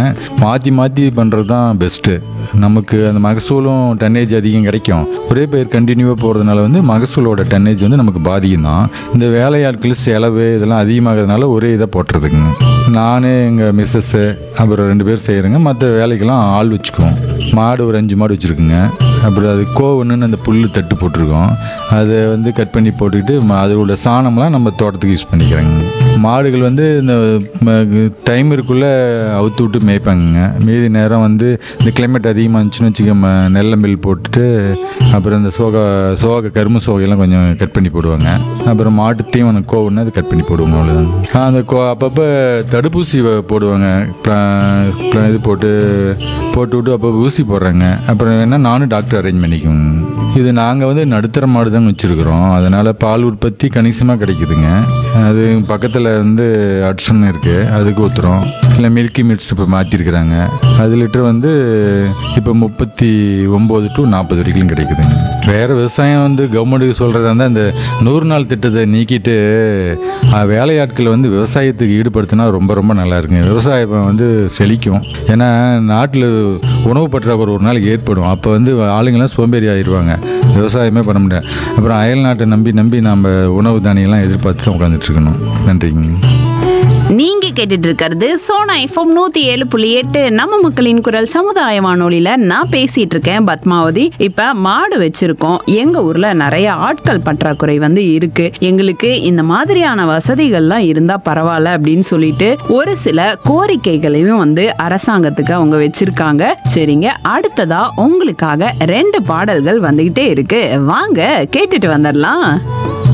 மாற்றி மாற்றி பண்ணுறது தான் பெஸ்ட்டு நமக்கு அந்த மகசூலும் டன்னேஜ் அதிகம் கிடைக்கும் ஒரே பேர் கண்டினியூவாக போகிறதுனால வந்து மகசூலோட டன்னேஜ் வந்து நமக்கு பாதிக்கும் தான் இந்த வேலையாட்கள் செலவு இதெல்லாம் அதிகமாகிறதுனால ஒரே இதை போட்டுறதுக்குங்க நான் எங்கள் மிஸ்ஸஸ்ஸு அப்புறம் ரெண்டு பேர் செய்கிறேங்க மற்ற வேலைக்கெல்லாம் ஆள் வச்சுக்குவோம் மாடு ஒரு அஞ்சு மாடு வச்சுருக்குங்க அப்புறம் அது கோவணுன்னு அந்த புல் தட்டு போட்டிருக்கோம் அதை வந்து கட் பண்ணி போட்டுக்கிட்டு ம- அதோட சாணம்லாம் நம்ம தோட்டத்துக்கு யூஸ் பண்ணிக்கிறோங்க மாடுகள் வந்து இந்த டைம் இருக்குள்ளே அவுத்து விட்டு மேய்ப்பாங்கங்க மீதி நேரம் வந்து இந்த கிளைமேட் அதிகமாக இருந்துச்சுன்னு வச்சுக்க ம- நெல்ல மில் போட்டுட்டு அப்புறம் இந்த சோகா சோக கரும்பு சோகையெல்லாம் கொஞ்சம் கட் பண்ணி போடுவாங்க அப்புறம் மாட்டு தீவனம் கோவுன்னு அது கட் பண்ணி போடுவாங்க அவ்வளோதான் ஆ, அந்த கோ அப்பப்போ தடுப்பூசி வ- போடுவாங்க ப்ளா- ப்ளா- இது போட்டு போட்டு விட்டு அப்போ ஊசி போடுறாங்க அப்புறம் வேணால் நானும் டாக்டர் அரேஞ்ச் பண்ணிக்குவோங்க இது நாங்கள் வந்து நடுத்தர மாடு தான் வச்சுருக்குறோம் அதனால் பால் உற்பத்தி கணிசமாக கிடைக்குதுங்க அது பக்கத்தில் வந்து அட்சன் இருக்குது அதுக்கு ஊற்றுறோம் இல்லை மில்கி மிட்ஸ் இப்போ மாற்றிருக்கிறாங்க அது லிட்டர் வந்து இப்போ முப்பத்தி ஒம்பது டு நாற்பது வரைக்கும் கிடைக்குதுங்க வேறு விவசாயம் வந்து கவர்மெண்ட்டுக்கு சொல்கிறதா இருந்தால் இந்த நூறு நாள் திட்டத்தை நீக்கிட்டு அஹ், வேலையாட்களை வந்து விவசாயத்துக்கு ஈடுபடுத்தினா ரொம்ப ரொம்ப நல்லா இருக்குங்க விவசாயம் வந்து செழிக்கும் ஏன்னா நாட்டில் உணவு பற்றாக்குறை ஒரு நாளைக்கு ஏற்படும் அப்போ வந்து ஆளுங்கெல்லாம் சோம்பேறி ஆயிடுவாங்க விவசாயமே பண்ண முடியாது அப்புறம் அயல் நாட்டை நம்பி நம்பி நம்ம உணவு தானியெல்லாம் எதிர்பார்த்து உட்காந்துட்டு இருக்கணும் நன்றிங்க நீங்க கேட்டுட்டு இருக்கிறது சோனா எஃப்எம் நூத்தி ஏழு புள்ளி எட்டு நம்ம மக்களின் குரல் சமுதாய வானொலியில நான் பேசிட்டு இருக்கேன் பத்மாவதி இப்ப மாடு வச்சிருக்கோம் எங்க ஊர்ல நிறைய ஆட்கள் பற்றாக்குறை வந்து இருக்கு எங்களுக்கு இந்த மாதிரியான வசதிகள்லாம் இருந்தா பரவாயில்ல அப்படின்னு சொல்லிட்டு ஒரு சில கோரிக்கைகளையும் வந்து அரசாங்கத்துக்கு அவங்க வச்சிருக்காங்க சரிங்க அடுத்ததா உங்களுக்காக ரெண்டு பாடல்கள் வந்துகிட்டே இருக்கு வாங்க கேட்டுட்டு வந்துடலாம்